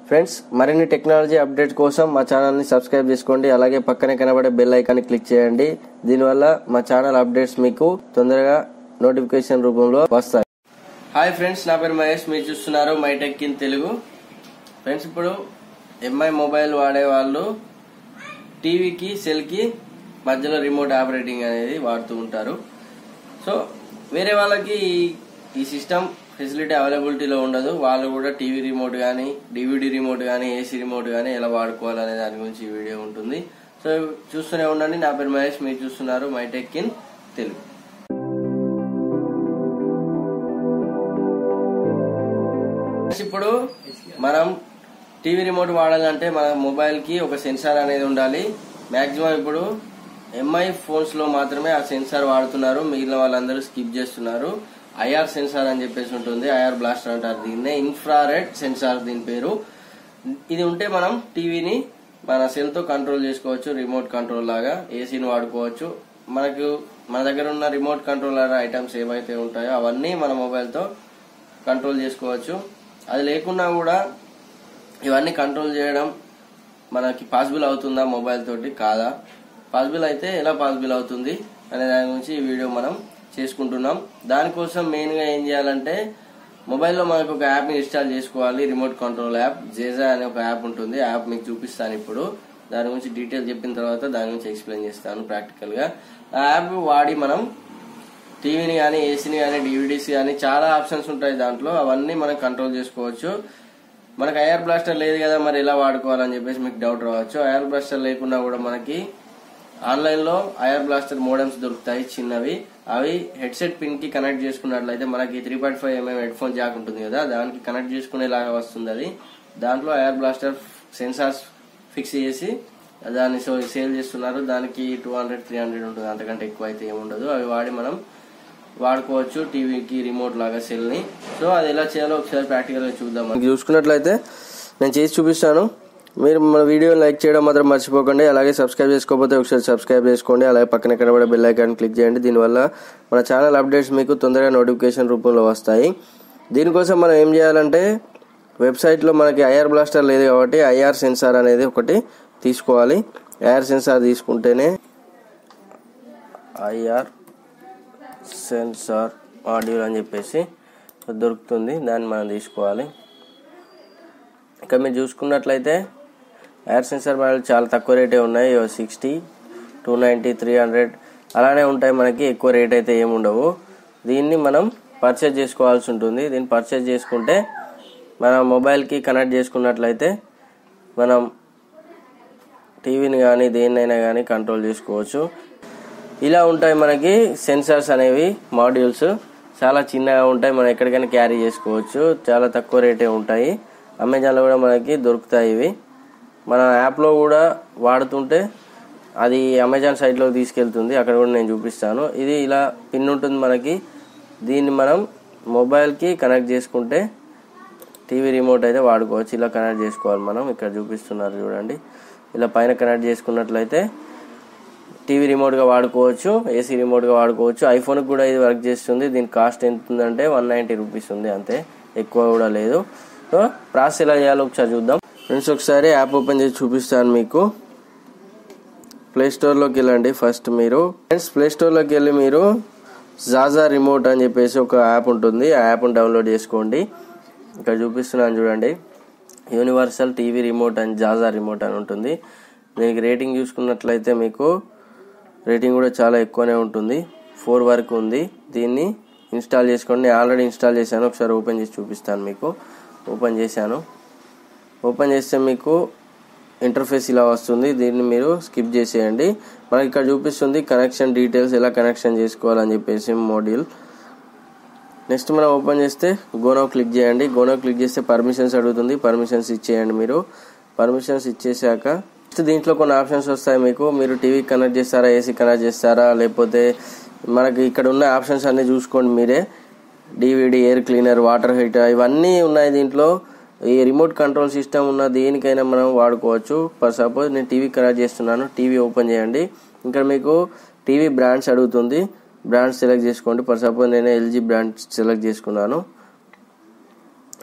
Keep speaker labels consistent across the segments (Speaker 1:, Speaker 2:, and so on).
Speaker 1: friends మరిన్ని technology update కోసం మా ఛానల్ని సబ్స్క్రైబ్ చేసుకోండి అలాగే పక్కనే కనబడే బెల్ ఐకాన్ని క్లిక్ చేయండి దీనివల్ల మా ఛానల్ అప్డేట్స్ మీకు తొందరగా నోటిఫికేషన్ రూపంలో వస్తాయి హాయ్ ఫ్రెండ్స్ నా పేరు మహేష్ మీరు చూస్తున్నారు మైటెక్ ఇన్ తెలుగు ఫ్రెండ్స్ ఇప్పుడు ఎంఐ మొబైల్ వాడే వాళ్ళు టీవీకి సెల్కి మధ్యలో రిమోట్ ఆపరేటింగ్ అనేది వాడుతూ ఉంటారు సో వేరే వాళ్ళకి ఈ- ఈ సిస్టమ్ ఫెసిలిటీ అవైలబిలిటీలో ఉండదు వాళ్ళు కూడా టీవీ రిమోట్ కానీ డివిడి రిమోట్ కానీ ఏసీ రిమోట్ కానీ ఎలా వాడుకోవాలనే దాని గురించి ఈ వీడియో ఉంటుంది సో చూస్తూనే ఉండండి నా పేరు మహేష్ మీరు చూస్తున్నారు మైటెక్ ఇన్ తెలుగు ఇప్పుడు మనం టీవీ రిమోట్ వాడాలంటే మన మొబైల్ కి ఒక సెన్సార్ అనేది ఉండాలి మాక్సిమం ఇప్పుడు ఎంఐ ఫోన్స్ లో మాత్రమే ఆ సెన్సార్ వాడుతున్నారు మిగిలిన వాళ్ళందరూ స్కిప్ చేస్తున్నారు ఐఆర్ సెన్సార్ అని చెప్పేసి ఉంటుంది ఐఆర్ బ్లాస్టర్ అంటారు దీన్నే ఇన్ఫ్రారెడ్ సెన్సార్ దీని పేరు ఇది ఉంటే మనం టీవీని మన సెల్ తో కంట్రోల్ చేసుకోవచ్చు రిమోట్ కంట్రోల్ లాగా ఏసీని వాడుకోవచ్చు మనకు మన దగ్గర ఉన్న రిమోట్ కంట్రోలర్ ఐటమ్స్ ఏవైతే ఉంటాయో అవన్నీ మన మొబైల్ తో కంట్రోల్ చేసుకోవచ్చు అది లేకున్నా కూడా ఇవన్నీ కంట్రోల్ చేయడం మనకి పాసిబుల్ అవుతుందా మొబైల్ తోటి కాదా పాసిబుల్ అయితే ఎలా పాసిబుల్ అవుతుంది అనే దాని గురించి ఈ వీడియో మనం చేసుకుంటున్నాం దానికోసం మెయిన్ గా ఏం చేయాలంటే మొబైల్లో మనకు ఒక యాప్ ని ఇన్స్టాల్ చేసుకోవాలి రిమోట్ కంట్రోల్ యాప్ జేజా అనే ఒక యాప్ ఉంటుంది ఆ యాప్ మీకు చూపిస్తాను ఇప్పుడు దాని గురించి డీటెయిల్ చెప్పిన తర్వాత దాని గురించి ఎక్స్ప్లెయిన్ చేస్తాను ప్రాక్టికల్ గా ఆ యాప్ వాడి మనం టీవీని కానీ ఏసీని కానీ డివిడీస్ కానీ చాలా ఆప్షన్స్ ఉంటాయి దాంట్లో అవన్నీ మనం కంట్రోల్ చేసుకోవచ్చు మనకు ఐఆర్ బ్లాస్టర్ లేదు కదా మరి ఎలా వాడుకోవాలని చెప్పేసి మీకు డౌట్ రావచ్చు ఐఆర్ బ్లాస్టర్ లేకున్నా కూడా మనకి ఆన్లైన్ లో ఐఆర్ బ్లాస్టర్ మోడమ్స్ దొరుకుతాయి చిన్నవి అవి హెడ్సెట్ పిన్ కి కనెక్ట్ చేసుకున్నట్లయితే మనకి three point five MM headphone jack ఉంటుంది కదా దానికి కనెక్ట్ చేసుకునేలాగా వస్తుంది అది దాంట్లో ఐఆర్ బ్లాస్టర్ సెన్సార్స్ ఫిక్స్ చేసి దాన్ని సో- సేల్ చేస్తున్నారు దానికి టూ హండ్రెడ్ త్రీ హండ్రెడ్ ఉంటుంది అంతకంటే ఎక్కువ అయితే ఏముండదు అవి వాడి మనం వాడుకోవచ్చు టీవీకి రిమోట్ లాగా సెల్ ని సో అది ఎలా చేయాలో ఒకసారి ప్రాక్టికల్ గా చూద్దాం మనకి చూసుకున్నట్లయితే నేను చేసి చూపిస్తాను మీరు మన వీడియో లైక్ చేయడం మాత్రం మర్చిపోకండి అలాగే సబ్స్క్రైబ్ చేసుకోకపోతే ఒకసారి సబ్స్క్రైబ్ చేసుకోండి అలాగే పక్కన కనబడే బెల్ ఐకాన్ క్లిక్ చేయండి దీనివల్ల మన ఛానల్ అప్డేట్స్ మీకు తొందరగా నోటిఫికేషన్ రూపంలో వస్తాయి దీనికోసం మనం ఏం చేయాలంటే వెబ్సైట్లో మనకి ఐఆర్ బ్లాస్టర్ లేదు కాబట్టి ఐఆర్ సెన్సార్ అనేది ఒకటి తీసుకోవాలి ఐఆర్ సెన్సార్ తీసుకుంటేనే ఐఆర్ సెన్సార్ మాడ్యూల్ అని చెప్పేసి దొరుకుతుంది దాన్ని మనం తీసుకోవాలి ఇక్కడ మీరు చూసుకున్నట్లయితే ఎయిర్ సెన్సార్ మాడ్యూల్ చాలా తక్కువ రేటే ఉన్నాయి sixty two ninety three hundred అలానే ఉంటాయి మనకి ఎక్కువ రేట్ అయితే ఏమి ఉండవు దీన్ని మనం పర్చేజ్ చేసుకోవాల్సి ఉంటుంది దీన్ని పర్చేజ్ చేసుకుంటే మన మొబైల్కి కనెక్ట్ చేసుకున్నట్లయితే మనం టీవీని కానీ దేన్నైనా కానీ కంట్రోల్ చేసుకోవచ్చు ఇలా ఉంటాయి మనకి సెన్సార్స్ అనేవి మాడ్యూల్స్ చాలా చిన్నగా ఉంటాయి మనం ఎక్కడికైనా క్యారీ చేసుకోవచ్చు చాలా తక్కువ రేటే ఉంటాయి అమెజాన్లో కూడా మనకి దొరుకుతాయి ఇవి మన యాప్లో కూడా వాడుతుంటే అది అమెజాన్ సైట్లోకి తీసుకెళ్తుంది అక్కడ కూడా నేను చూపిస్తాను ఇది ఇలా పిన్ ఉంటుంది మనకి దీన్ని మనం మొబైల్కి కనెక్ట్ చేసుకుంటే టీవీ రిమోట్ అయితే వాడుకోవచ్చు ఇలా కనెక్ట్ చేసుకోవాలి మనం ఇక్కడ చూపిస్తున్నారు చూడండి ఇలా పైన కనెక్ట్ చేసుకున్నట్లయితే టీవీ రిమోట్గా వాడుకోవచ్చు ఏసీ రిమోట్గా వాడుకోవచ్చు ఐఫోన్కి కూడా ఇది వర్క్ చేస్తుంది దీని కాస్ట్ ఎంత ఉందంటే వన్ నైంటీ రూపీస్ ఉంది అంతే ఎక్కువ కూడా లేదు సో ప్రాసెస్ ఎలా చేయాలో ఒకసారి చూద్దాం ఫ్రెండ్స్ ఒకసారి యాప్ ఓపెన్ చేసి చూపిస్తాను మీకు ప్లే స్టోర్లోకి వెళ్ళండి ఫస్ట్ మీరు ఫ్రెండ్స్ ప్లే స్టోర్లోకి వెళ్ళి మీరు జాజా రిమోట్ అని చెప్పేసి ఒక యాప్ ఉంటుంది ఆ యాప్ని డౌన్లోడ్ చేసుకోండి ఇక్కడ చూపిస్తున్నాను చూడండి యూనివర్సల్ టీవీ రిమోట్ అని జాజా రిమోట్ అని ఉంటుంది దీనికి రేటింగ్ చూసుకున్నట్లయితే మీకు రేటింగ్ కూడా చాలా ఎక్కువనే ఉంటుంది ఫోర్ వరకు ఉంది దీన్ని ఇన్స్టాల్ చేసుకోండి నేను ఆల్రెడీ ఇన్స్టాల్ చేశాను ఒకసారి ఓపెన్ చేసి చూపిస్తాను మీకు ఓపెన్ చేశాను ఓపెన్ చేస్తే మీకు ఇంటర్ఫేస్ ఇలా వస్తుంది దీన్ని మీరు స్కిప్ చేసేయండి మనకి ఇక్కడ చూపిస్తుంది కనెక్షన్ డీటెయిల్స్ ఎలా కనెక్షన్ చేసుకోవాలని చెప్పేసి మోడ్యూల్ నెక్స్ట్ మనం ఓపెన్ చేస్తే గోనో క్లిక్ చేయండి గోనో క్లిక్ చేస్తే పర్మిషన్స్ అడుగుతుంది పర్మిషన్స్ ఇచ్చేయండి మీరు పర్మిషన్స్ ఇచ్చేసాక నెక్స్ట్ దీంట్లో కొన్ని ఆప్షన్స్ వస్తాయి మీకు మీరు టీవీ కనెక్ట్ చేస్తారా ఏసీ కనెక్ట్ చేస్తారా లేకపోతే మనకి ఇక్కడ ఉన్న ఆప్షన్స్ అన్ని చూసుకోండి మీరే DVD air cleaner water heater ఇవన్నీ ఉన్నాయి దీంట్లో ఈ రిమోట్ కంట్రోల్ సిస్టమ్ ఉన్న దేనికైనా మనం వాడుకోవచ్చు ఫర్ సపోజ్ నేను టీవీ కనెక్ట్ చేస్తున్నాను టీవీ ఓపెన్ చేయండి ఇక్కడ మీకు టీవీ బ్రాండ్స్ అడుగుతుంది బ్రాండ్ సెలెక్ట్ చేసుకోండి ఫర్ సపోజ్ నేను ఎల్జీ బ్రాండ్ సెలెక్ట్ చేసుకున్నాను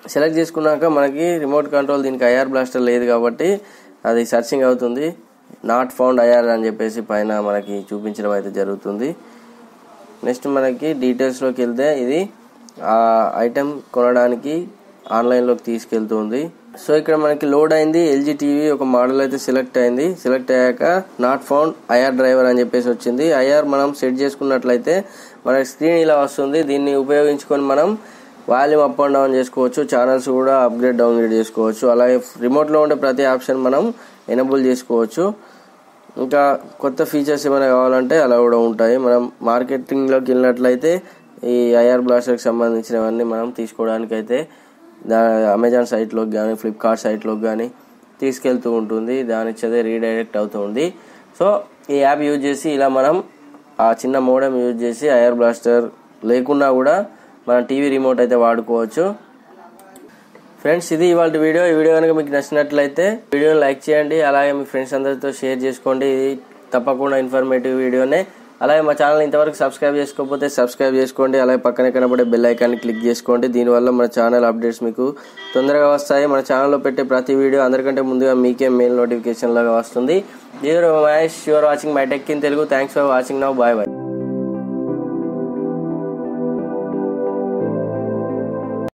Speaker 1: సెలెక్ట్ చేసుకున్నాక మనకి రిమోట్ కంట్రోల్ దీనికి ఐఆర్ బ్లాస్టర్ లేదు కాబట్టి అది సర్చింగ్ అవుతుంది నాట్ ఫౌండ్ ఐఆర్ అని చెప్పేసి పైన మనకి చూపించడం అయితే జరుగుతుంది నెక్స్ట్ మనకి డీటెయిల్స్లోకి వెళ్తే ఇది ఆ ఐటెం కొనడానికి ఆన్లైన్లోకి తీసుకెళ్తుంది సో ఇక్కడ మనకి లోడ్ అయింది ఎల్జీ టీవీ ఒక మోడల్ అయితే సెలెక్ట్ అయింది సెలెక్ట్ అయ్యాక నాట్ ఫౌండ్ ఐఆర్ డ్రైవర్ అని చెప్పేసి వచ్చింది ఐఆర్ మనం సెట్ చేసుకున్నట్లయితే మనకి స్క్రీన్ ఇలా వస్తుంది దీన్ని ఉపయోగించుకొని మనం వాల్యూమ్ అప్ అండ్ డౌన్ చేసుకోవచ్చు ఛానల్స్ కూడా అప్గ్రేడ్ డౌన్లోడ్ చేసుకోవచ్చు అలాగే రిమోట్లో ఉండే ప్రతి ఆప్షన్ మనం ఎనబుల్ చేసుకోవచ్చు ఇంకా కొత్త ఫీచర్స్ ఏమైనా కావాలంటే అలా కూడా ఉంటాయి మనం మార్కెటింగ్లోకి వెళ్ళినట్లయితే ఈ ఐఆర్ బ్లాస్టర్కి సంబంధించినవన్నీ మనం తీసుకోవడానికి అయితే దా అమెజాన్ సైట్లోకి కానీ ఫ్లిప్కార్ట్ సైట్లోకి కానీ తీసుకెళ్తూ ఉంటుంది దాని చదివి రీడైరెక్ట్ అవుతుంది సో ఈ యాప్ యూజ్ చేసి ఇలా మనం ఆ చిన్న మోడెం యూజ్ చేసి ఐఆర్ బ్లాస్టర్ లేకున్నా కూడా మనం టీవీ రిమోట్ అయితే వాడుకోవచ్చు ఫ్రెండ్స్ ఇది ఇవాళ వీడియో ఈ వీడియో కనుక మీకు నచ్చినట్లయితే వీడియోని లైక్ చేయండి అలాగే మీ ఫ్రెండ్స్ అందరితో షేర్ చేసుకోండి ఇది తప్పకుండా ఇన్ఫర్మేటివ్ వీడియోనే అలాగే మా ఛానల్ ఇంతవరకు సబ్స్క్రైబ్ చేసుకోకపోతే సబ్స్క్రైబ్ చేసుకోండి అలాగే పక్కనే కనబడే బెల్ ఐకాన్ని క్లిక్ చేసుకోండి దీనివల్ల మన ఛానల్ అప్డేట్స్ మీకు తొందరగా వస్తాయి మన ఛానల్లో పెట్టే ప్రతి వీడియో అందరికంటే ముందుగా మీకే మెయిల్ నోటిఫికేషన్ లాగా వస్తుంది your Mahesh you're watching my tech in Telugu thanks for watching now bye bye